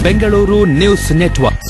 Bengaluru news network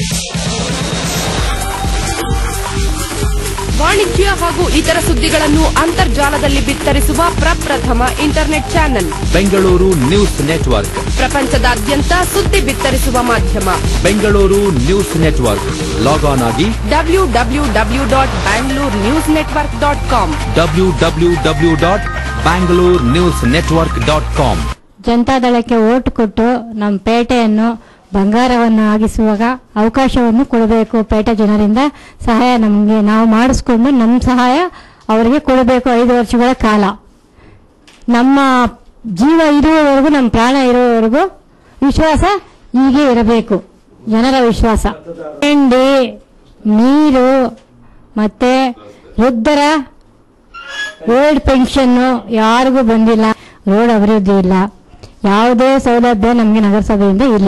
ವಾಣಿಜ್ಯ ಹಾಗೂ ಇತರ ಸುದ್ದಿಗಳನ್ನು ಅಂತರ್ಜಾಲದಲ್ಲಿ ಬಿತ್ತರಿಸುವ ಪ್ರಪ್ರಥಮ internet channel Bengaluru news network ಪ್ರಪಂಚದಾದ್ಯಂತ ಸುದ್ದಿ ಬಿತ್ತರಿಸುವ ಮಾಧ್ಯಮ Bengaluru news network log on ಆಗಿ W W W dot Bangalore news network dot com W W W dot Bangalore news network dot com ಜನತಾದಳಕ್ಕೆ ಓಟ್ ಕೊಟ್ಟು ನಮ್ಮ ಪೇಟೆಯನ್ನು ಬಂಗಾರವನ್ನು ಆಗಿಸುವಾಗ ಅವಕಾಶವನ್ನು ಕೊಡಬೇಕು ಪೇಟೆ ಜನರಿಂದ ಸಹಾಯ ನಮಗೆ ನಾವು ಮಾಡಿಸ್ಕೊಂಡು ನಮ್ಮ ಸಹಾಯ ಅವರಿಗೆ ಕೊಡಬೇಕು ಐದು ವರ್ಷಗಳ ಕಾಲ ನಮ್ಮ ಜೀವ ಇರುವವರೆಗೂ ನಮ್ಮ ಪ್ರಾಣ ಇರುವವರೆಗೂ ವಿಶ್ವಾಸ ಹೀಗೆ ಇರಬೇಕು ಜನರ ವಿಶ್ವಾಸ ತಿಂಡಿ ನೀರು ಮತ್ತೆ ವೃದ್ಧರ ಓಲ್ಡ್ ಪೆನ್ಷನ್ನು ಯಾರಿಗೂ ಬಂದಿಲ್ಲ ರೋಡ್ ಅಭಿವೃದ್ಧಿ ಇಲ್ಲ ಯಾವುದೇ ಸೌಲಭ್ಯ ನಮಗೆ ನಗರಸಭೆಯಿಂದ ಇಲ್ಲ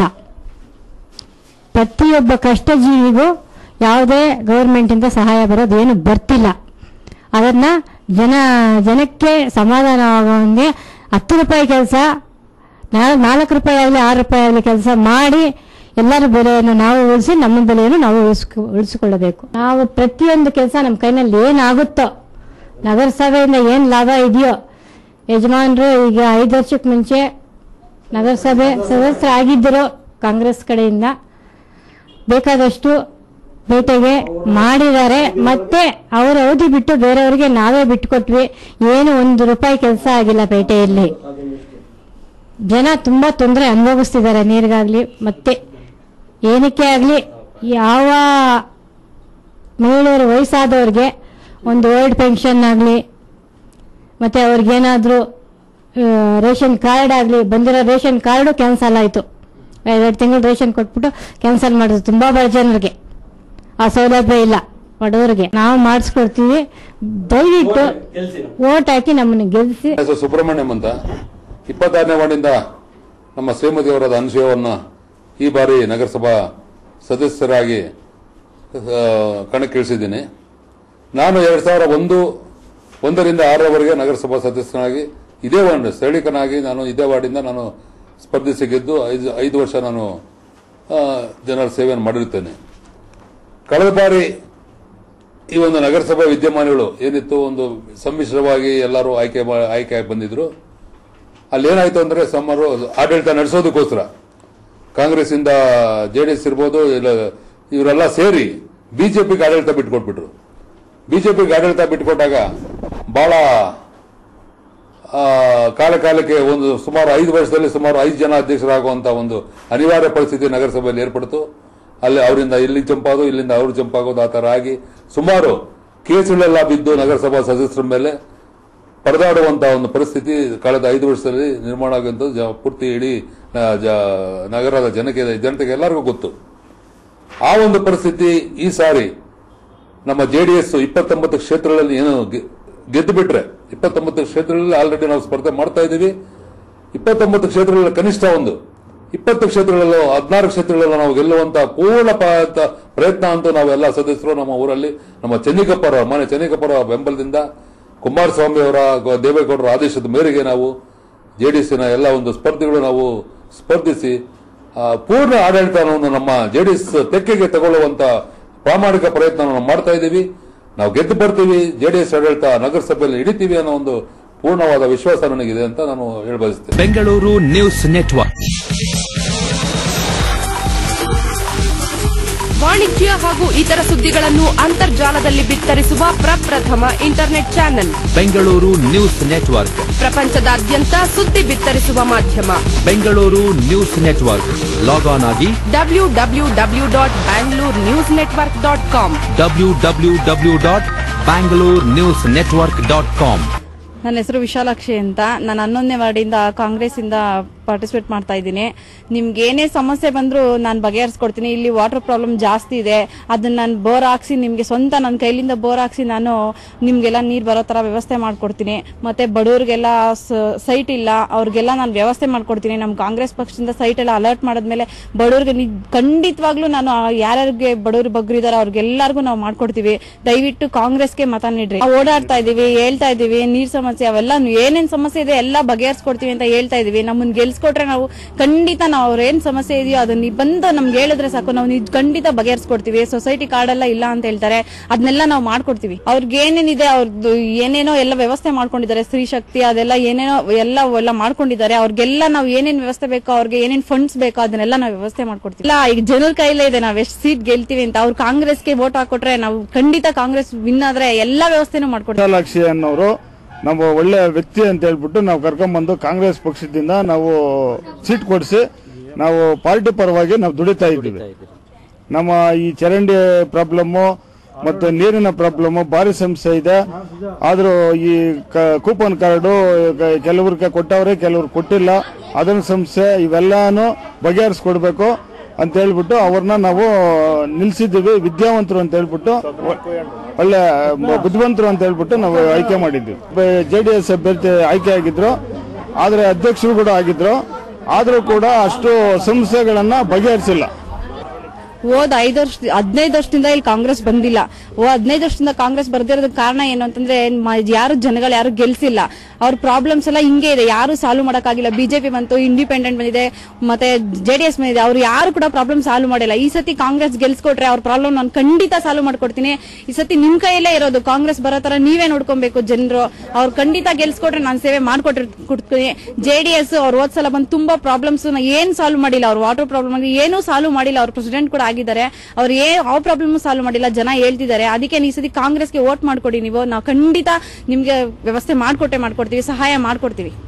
ಪ್ರತಿಯೊಬ್ಬ ಕಷ್ಟಜೀವಿಗೂ ಯಾವುದೇ ಗೌರ್ಮೆಂಟಿಂದ ಸಹಾಯ ಬರೋದು ಏನು ಬರ್ತಿಲ್ಲ ಅದನ್ನ ಜನ ಜನಕ್ಕೆ ಸಮಾಧಾನ ಆಗುವಂಗೆ ಹತ್ತು ರೂಪಾಯಿ ಕೆಲಸ ನಾಲ್ಕು ರೂಪಾಯಿ ಆಗಲಿ ಆರು ರೂಪಾಯಿ ಆಗಲಿ ಕೆಲಸ ಮಾಡಿ ಎಲ್ಲರ ಬೆಲೆಯನ್ನು ನಾವು ಉಳಿಸಿ ನಮ್ಮ ಬೆಲೆಯನ್ನು ನಾವು ಉಳಿಸ್ಕೊ ಉಳಿಸಿಕೊಳ್ಳಬೇಕು ನಾವು ಪ್ರತಿಯೊಂದು ಕೆಲಸ ನಮ್ಮ ಕೈನಲ್ಲಿ ಏನಾಗುತ್ತೋ ನಗರಸಭೆಯಿಂದ ಏನು ಲಾಭ ಇದೆಯೋ ಯಜಮಾನರು ಈಗ ಐದು ವರ್ಷಕ್ಕೆ ಮುಂಚೆ ನಗರಸಭೆ ಸದಸ್ಯರಾಗಿದ್ದರು ಕಾಂಗ್ರೆಸ್ ಕಡೆಯಿಂದ ಬೇಕಾದಷ್ಟು ಬೇಟೆಗೆ ಮಾಡಿದ್ದಾರೆ ಮತ್ತೆ ಅವರ ಅವಧಿ ಬಿಟ್ಟು ಬೇರೆಯವರಿಗೆ ನಾವೇ ಬಿಟ್ಟುಕೊಟ್ವಿ ಏನು ಒಂದು ರೂಪಾಯಿ ಕೆಲಸ ಆಗಿಲ್ಲ ಪೇಟೆಯಲ್ಲಿ ಜನ ತುಂಬಾ ತೊಂದರೆ ಅನುಭವಿಸ್ತಿದ್ದಾರೆ ನೀರಿಗಾಗ್ಲಿ ಮತ್ತೆ ಏನಕ್ಕೆ ಆಗಲಿ ಯಾವ ಮಹಿಳೆಯರು ವಯಸ್ಸಾದವ್ರಿಗೆ ಒಂದು ಓಲ್ಡ್ ಪೆನ್ಷನ್ ಆಗಲಿ ಮತ್ತೆ ಅವ್ರಿಗೇನಾದರೂ ರೇಷನ್ ಕಾರ್ಡ್ ಆಗಲಿ ಬಂದಿರೋ ರೇಷನ್ ಕಾರ್ಡು ಕ್ಯಾನ್ಸಲ್ ಆಯಿತು ಎರಡು ತಿಂಗಳು ರೇಷನ್ ಕೊಟ್ಬಿಟ್ಟು ಕ್ಯಾನ್ಸಲ್ ಮಾಡಿದ್ರು ತುಂಬ ಬಡ ಜನರಿಗೆ ಆ ಸೌಲಭ್ಯ ಇಲ್ಲ ಬಡವರಿಗೆ ನಾವು ಮಾಡಿಸ್ಕೊಡ್ತೀವಿ ದಯವಿಟ್ಟು ಓಟ್ ಹಾಕಿ ನಮ್ಮನ್ನು ಗೆಲ್ಲಿಸಿ ಹೆಸರು ಸುಬ್ರಹ್ಮಣ್ಯಂ ಅಂತ ಇಪ್ಪತ್ತಾರನೇ ವಾರ್ಡಿಂದ ನಮ್ಮ ಶ್ರೀಮತಿಯವರಾದ ಅನುಶಯವನ್ನು ಈ ಬಾರಿ ನಗರಸಭಾ ಸದಸ್ಯರಾಗಿ ಆ, ಕಣಕ್ಕಿಳಿಸಿದ್ದೀನಿ ನಾನು ಎರಡು ಸಾವಿರ ಒಂದು ಒಂದರಿಂದ ಆರರವರೆಗೆ ನಗರಸಭಾ ಸದಸ್ಯನಾಗಿ ಇದೇ ವಾರ್ಡ್ ಸ್ಥಳೀಕನಾಗಿ ನಾನು ಇದೇ ವಾರ್ಡಿಂದ ನಾನು ಸ್ಪರ್ಧಿಸಿ ಗೆದ್ದು ಐದು ಐದು ವರ್ಷ ನಾನು ಆ, ಜನರ ಸೇವೆಯನ್ನು ಮಾಡಿರುತ್ತೇನೆ ಕಳೆದ ಬಾರಿ ಈ ಒಂದು ನಗರಸಭಾ ವಿದ್ಯಮಾನಗಳು ಏನಿತ್ತು ಒಂದು ಸಮ್ಮಿಶ್ರವಾಗಿ ಎಲ್ಲರೂ ಆಯ್ಕೆ ಮಾ- ಆಯ್ಕೆ ಆಗಿ ಬಂದಿದ್ರು ಅಲ್ಲಿ ಏನಾಯ್ತು ಅಂದ್ರೆ ಸಮ್ಮರು ಆಡಳಿತ ನಡೆಸೋದಕ್ಕೋಸ್ಕರ ಕಾಂಗ್ರೆಸ್ ಇಂದ ಜೆಡಿಎಸ್ ಇರ್ಬೋದು ಇಲ್ಲ ಇವರೆಲ್ಲ ಸೇರಿ ಬಿಜೆಪಿಗೆ ಆಡಳಿತ ಬಿಟ್ಕೊಟ್ಬಿಟ್ರು ಬಿಜೆಪಿಗೆ ಆಡಳಿತ ಬಿಟ್ಕೊಟ್ಟಾಗ ಬಹಳ ಆ, ಕಾಲ ಕಾಲಕ್ಕೆ ಒಂದು ಸುಮಾರು ಐದು ವರ್ಷದಲ್ಲಿ ಸುಮಾರು ಐದು ಜನ ಅಧ್ಯಕ್ಷರಾಗುವಂತ ಒಂದು ಅನಿವಾರ್ಯ ಪರಿಸ್ಥಿತಿ ನಗರಸಭೆಯಲ್ಲಿ ಏರ್ಪಡಿತು ಅಲ್ಲಿ ಅವರಿಂದ ಇಲ್ಲಿ ಜಂಪಾದು ಇಲ್ಲಿಂದ ಅವ್ರು ಜಂಪಾಗೋದು ಆ ತರ ಆಗಿ ಸುಮಾರು ಕೇಸುಗಳೆಲ್ಲ ಬಿದ್ದು ನಗರಸಭಾ ಸದಸ್ಯರ ಮೇಲೆ ಪರದಾಡುವಂತ ಒಂದು ಪರಿಸ್ಥಿತಿ ಕಳೆದ ಐದು ವರ್ಷದಲ್ಲಿ ನಿರ್ಮಾಣ ಆಗಿದ್ದು ಜ- ಪೂರ್ತಿ ಇಡೀ ಆ, ಜ- ನಗರದ ಜನಕ್ಕೆ ಜನತೆಗೆ ಎಲ್ಲರಿಗೂ ಗೊತ್ತು ಆ ಒಂದು ಪರಿಸ್ಥಿತಿ ಈ ಸಾರಿ ನಮ್ಮ ಜೆಡಿಎಸ್ ಇಪ್ಪತ್ತೊಂಬತ್ತು ಕ್ಷೇತ್ರಗಳಲ್ಲಿ ಏನು ಗೆ- ಗೆದ್ದು ಬಿಟ್ರೆ ಇಪ್ಪತ್ತೊಂಬತ್ತು ಕ್ಷೇತ್ರಗಳಲ್ಲಿ ಆಲ್ರೆಡಿ ನಾವು ಸ್ಪರ್ಧೆ ಮಾಡ್ತಾ ಇದ್ದೀವಿ ಇಪ್ಪತ್ತೊಂಬತ್ತು ಕ್ಷೇತ್ರಗಳಲ್ಲಿ ಕನಿಷ್ಠ ಒಂದು ಇಪ್ಪತ್ತು ಕ್ಷೇತ್ರಗಳಲ್ಲೂ ಹದಿನಾರು ಕ್ಷೇತ್ರಗಳಲ್ಲೂ ನಾವು ಗೆಲ್ಲುವಂತ ಪೂರ್ಣ ಪ- ಪ್ರಯತ್ನ ಅಂತೂ ನಾವೆಲ್ಲ ಸದಸ್ಯರು ನಮ್ಮ ಊರಲ್ಲಿ ನಮ್ಮ ಚೆನ್ನಿಕಪ್ಪರ ಮನೆ ಚೆನ್ನಿಕಪ್ಪರ ಬೆಂಬಲದಿಂದ ಕುಮಾರಸ್ವಾಮಿ ಅವರ ಗ- ದೇವೇಗೌಡರ ಆದೇಶದ ಮೇರೆಗೆ ನಾವು ಜೆಡಿಎಸ್ನ ಎಲ್ಲ ಒಂದು ಸ್ಪರ್ಧಿಗಳು ನಾವು ಸ್ಪರ್ಧಿಸಿ ಆ, ಪೂರ್ಣ ಆಡಳಿತವನ್ನು ನಮ್ಮ ಜೆಡಿಎಸ್ ತೆಕ್ಕೆಗೆ ತಗೊಳ್ಳುವಂತ ಪ್ರಾಮಾಣಿಕ ಪ್ರಯತ್ನ ನಾವು ಮಾಡ್ತಾ ಇದ್ದೀವಿ ನಾವು ಗೆದ್ದು ಬರ್ತೀವಿ ಜೆಡಿಎಸ್ ಆಡಳಿತ ನಗರಸಭೆಯಲ್ಲಿ ಹಿಡಿತೀವಿ ಅನ್ನೋ ಒಂದು ಪೂರ್ಣವಾದ ವಿಶ್ವಾಸ ನನಗಿದೆ ಅಂತ ನಾನು ಹೇಳಬಯಸ್ತೇನೆ ಬೆಂಗಳೂರು ನ್ಯೂಸ್ ನೆಟ್ವರ್ಕ್ ವಾಣಿಜ್ಯ ಹಾಗೂ ಇತರ ಸುದ್ದಿಗಳನ್ನು ಅಂತರ್ಜಾಲದಲ್ಲಿ ಬಿತ್ತರಿಸುವ ಪ್ರಪ್ರಥಮ internet channel Bengaluru news network ಪ್ರಪಂಚದಾದ್ಯಂತ ಸುದ್ದಿ ಬಿತ್ತರಿಸುವ ಮಾಧ್ಯಮ Bengaluru news network log on ಆಗಿ W W W dot Bangalore news network dot com W W W dot Bangalore news network dot com ನನ್ನ ಹೆಸರು ವಿಶಾಲಾಕ್ಷಿ ಅಂತ ನಾನು ಹನ್ನೊಂದನೇ ವಾರ್ಡಿಂದ ಕಾಂಗ್ರೆಸ್ಸಿಂದ ಪಾರ್ಟಿಸಿಪೇಟ್ ಮಾಡ್ತಾ ಇದ್ದೀನಿ ನಿಮ್ಗೆ ಏನೇ ಸಮಸ್ಯೆ ಬಂದರೂ ನಾನು ಬಗೆಹರಿಸ್ಕೊಡ್ತೀನಿ ಇಲ್ಲಿ ವಾಟರ್ ಪ್ರಾಬ್ಲಮ್ ಜಾಸ್ತಿ ಇದೆ ಅದನ್ನ ನಾನು ಬೋರ್ ಹಾಕ್ಸಿ ನಿಮಗೆ ಸ್ವಂತ ನನ್ನ ಕೈಲಿಂದ ಬೋರ್ ಹಾಕ್ಸಿ ನಾನು ನಿಮಗೆಲ್ಲ ನೀರು ಬರೋ ಥರ ವ್ಯವಸ್ಥೆ ಮಾಡ್ಕೊಡ್ತೀನಿ ಮತ್ತೆ ಬಡವ್ರಿಗೆಲ್ಲ ಸೈಟ್ ಇಲ್ಲ ಅವ್ರಿಗೆಲ್ಲ ನಾನು ವ್ಯವಸ್ಥೆ ಮಾಡ್ಕೊಡ್ತೀನಿ ನಮ್ಮ ಕಾಂಗ್ರೆಸ್ ಪಕ್ಷದಿಂದ ಸೈಟ್ ಎಲ್ಲ ಅಲರ್ಟ್ ಮಾಡಿದ್ಮೇಲೆ ಬಡವ್ರಿಗೆ ನಿ- ಖಂಡಿತವಾಗ್ಲೂ ನಾನು ಯಾರ್ಯಾರಿಗೆ ಬಡವರು ಬಗ್ರಿದಾರೆ ಅವ್ರಿಗೆಲ್ಲರಿಗೂ ನಾವು ಮಾಡ್ಕೊಡ್ತೀವಿ ದಯವಿಟ್ಟು ಕಾಂಗ್ರೆಸ್ಗೆ ಮತ ನೀಡ್ರಿ ನಾವು ಓಡಾಡ್ತಾ ಇದೀವಿ ಹೇಳ್ತಾ ಇದೀವಿ ನೀರ್ ಸಮಸ್ಯೆ ಅವೆಲ್ಲ ಏನೇನ್ ಸಮಸ್ಯೆ ಇದೆ ಎಲ್ಲ ಬಗೆಹರಿಸ್ಕೊಡ್ತೀವಿ ಅಂತ ಹೇಳ್ತಾ ಇದೀವಿ ನಮ್ಮನ್ನ ಗೆಲ್ಸಿ ಗೆಲ್ಸ್ಕೊಟ್ರೆ ನಾವು ಖಂಡಿತ ನಾವು ಅವ್ರ ಏನ್ ಸಮಸ್ಯೆ ಇದೆಯೋ ಅದನ್ನ ನೀವು ಬಂದು ನಮ್ಗೆ ಹೇಳಿದ್ರೆ ಸಾಕು ನಾವು ನಿಜ ಖಂಡಿತ ಬಗೆಹರಿಸ್ಕೊಡ್ತೀವಿ ಸೊಸೈಟಿ ಕಾರ್ಡ್ ಎಲ್ಲ ಇಲ್ಲ ಅಂತ ಹೇಳ್ತಾರೆ ಅದನ್ನೆಲ್ಲ ನಾವು ಮಾಡ್ಕೊಡ್ತೀವಿ ಅವ್ರಿಗೆ ಏನೇನಿದೆ ಅವ್ರದ್ದು ಏನೇನೋ ಎಲ್ಲ ವ್ಯವಸ್ಥೆ ಮಾಡ್ಕೊಂಡಿದ್ದಾರೆ ಸ್ತ್ರೀ ಶಕ್ತಿ ಅದೆಲ್ಲ ಏನೇನೋ ಎಲ್ಲ ಎಲ್ಲ ಮಾಡ್ಕೊಂಡಿದ್ದಾರೆ ಅವ್ರಿಗೆಲ್ಲ ನಾವು ಏನೇನ್ ವ್ಯವಸ್ಥೆ ಬೇಕೋ ಅವ್ರಿಗೆ ಏನೇನ್ ಫಂಡ್ಸ್ ಬೇಕೋ ಅದನ್ನೆಲ್ಲ ನಾವು ವ್ಯವಸ್ಥೆ ಮಾಡ್ಕೊಡ್ತೀವಿ ಇಲ್ಲ ಈಗ ಜನರ ಕೈಲೇ ಇದೆ ನಾವ್ ಎಷ್ಟು ಸೀಟ್ ಗೆಲ್ತೀವಿ ಅಂತ ಅವ್ರು ಕಾಂಗ್ರೆಸ್ಗೆ ವೋಟ್ ಹಾಕೊಟ್ರೆ ನಾವು ಖಂಡಿತ ಕಾಂಗ್ರೆಸ್ ವಿನ್ ಆದ್ರೆ ಎಲ್ಲಾ ವ್ಯವಸ್ಥೆನೂ ಮಾಡ್ಕೊಡ್ತೀವಿ ವಿಶಾಲಾಕ್ಷಿ ಅನ್ನೋರು ನಮ್ಮ ಒಳ್ಳೆ ವ್ಯಕ್ತಿ ಅಂತ ಹೇಳ್ಬಿಟ್ಟು ನಾವು ಕರ್ಕೊಂಡ್ಬಂದು ಕಾಂಗ್ರೆಸ್ ಪಕ್ಷದಿಂದ ನಾವು ಸೀಟ್ ಕೊಡಿಸಿ ನಾವು ಪಾರ್ಟಿ ಪರವಾಗಿ ನಾವು ದುಡಿತಾ ಇದ್ದೀವಿ ನಮ್ಮ ಈ ಚರಂಡಿ ಪ್ರಾಬ್ಲಮ್ಮು ಮತ್ತು ನೀರಿನ ಪ್ರಾಬ್ಲಮ್ಮು ಭಾರಿ ಸಮಸ್ಯೆ ಇದೆ ಆದರೂ ಈ ಕ- ಕೂಪನ್ ಕಾರ್ಡು ಕೆಲವ್ರಿಗೆ ಕೊಟ್ಟವ್ರೆ ಕೆಲವ್ರು ಕೊಟ್ಟಿಲ್ಲ ಅದನ್ನ ಸಮಸ್ಯೆ ಇವೆಲ್ಲಾನು ಬಗೆಹರಿಸ್ಕೊಡ್ಬೇಕು ಅಂತ ಹೇಳ್ಬಿಟ್ಟು ಅವ್ರನ್ನ ನಾವು ನಿಲ್ಸಿದ್ದೀವಿ ವಿದ್ಯಾವಂತರು ಅಂತ ಹೇಳ್ಬಿಟ್ಟು ಒ- ಒಳ್ಳೆ ಬುದ್ಧಿವಂತರು ಅಂತ ಹೇಳ್ಬಿಟ್ಟು ನಾವು ಆಯ್ಕೆ ಮಾಡಿದ್ವಿ ಜೆ ಡಿ ಎಸ್ ಅಭ್ಯರ್ಥಿ ಆಯ್ಕೆ ಆಗಿದ್ರು ಆದರೆ ಅಧ್ಯಕ್ಷರು ಕೂಡ ಆಗಿದ್ರು ಆದರೂ ಕೂಡ ಅಷ್ಟು ಸಮಸ್ಯೆಗಳನ್ನ ಬಗೆಹರಿಸಿಲ್ಲ ಹೋದ ಐದು ವರ್ಷ ಹದಿನೈದು ವರ್ಷದಿಂದ ಇಲ್ಲಿ ಕಾಂಗ್ರೆಸ್ ಬಂದಿಲ್ಲ ಓ ಹದಿನೈದು ವರ್ಷದಿಂದ ಕಾಂಗ್ರೆಸ್ ಬರ್ದಿರೋದಕ್ಕೆ ಕಾರಣ ಏನು ಅಂತಂದ್ರೆ ಮ- ಯಾರು ಜನಗಳು ಯಾರು ಗೆಲ್ಸಿಲ್ಲ ಅವ್ರ ಪ್ರಾಬ್ಲಮ್ಸ್ ಎಲ್ಲ ಹಿಂಗೆ ಇದೆ ಯಾರು ಸಾಲ್ವ್ ಮಾಡಕ್ಕಾಗಿಲ್ಲ ಬಿಜೆಪಿ ಬಂತು ಇಂಡಿಪೆಂಡೆಂಟ್ ಬಂದಿದೆ ಮತ್ತೆ ಜೆಡಿಎಸ್ ಬಂದಿದೆ ಅವ್ರು ಯಾರು ಕೂಡ ಪ್ರಾಬ್ಲಮ್ ಸಾಲ್ವ್ ಮಾಡಿಲ್ಲ ಈ ಸತಿ ಕಾಂಗ್ರೆಸ್ ಗೆಲ್ಸ್ಕೊಟ್ರೆ ಅವ್ರ ಪ್ರಾಬ್ಲಮ್ ನಾನು ಖಂಡಿತ ಸಾಲ್ವ್ ಮಾಡ್ಕೊಡ್ತೀನಿ ಈ ಸತಿ ನಿಮ್ ಕೈಯಲ್ಲೇ ಇರೋದು ಕಾಂಗ್ರೆಸ್ ಬರೋ ತರ ನೀವೇ ನೋಡ್ಕೊಬೇಕು ಜನರು ಅವ್ರು ಖಂಡಿತ ಗೆಲ್ಸ್ಕೊಟ್ರೆ ನಾನು ಸೇವೆ ಮಾಡ್ಕೊಟ್ಟಿರ್ ಕೊಡ್ತೀನಿ ಜೆಡಿಎಸ್ ಅವ್ರು ಹೋದ್ ಸಲ ಬಂದು ತುಂಬಾ ಪ್ರಾಬ್ಲಮ್ಸ್ ಏನ್ ಸಾಲ್ವ್ ಮಾಡಿಲ್ಲ ಅವ್ರ ವಾಟರ್ ಪ್ರಾಬ್ಲಮ್ ಏನೂ ಸಾಲ್ವ್ ಮಾಡಿಲ್ಲ ಅವ್ರ ಪ್ರೆಸಿಡೆಂಟ್ ಕೂಡ ಆಗಿದ್ದಾರೆ ಅವ್ರು ಏ ಯಾವ ಪ್ರಾಬ್ಲಮ್ ಸಾಲ್ವ್ ಮಾಡಿಲ್ಲ ಜನ ಹೇಳ್ತಿದ್ದಾರೆ ಅದಕ್ಕೆ ಈ ಸತಿ ಕಾಂಗ್ರೆಸ್ಗೆ ವೋಟ್ ಮಾಡ್ಕೊಡಿ ನೀವು ನಾವು ಖಂಡಿತ ನಿಮ್ಗೆ ವ್ಯವಸ್ಥೆ ಮಾಡ್ಕೊಟ್ಟೆ ಮಾಡ್ಕೊಡ್ತೀವಿ ಸಹಾಯ ಮಾಡ್ಕೊಡ್ತೀವಿ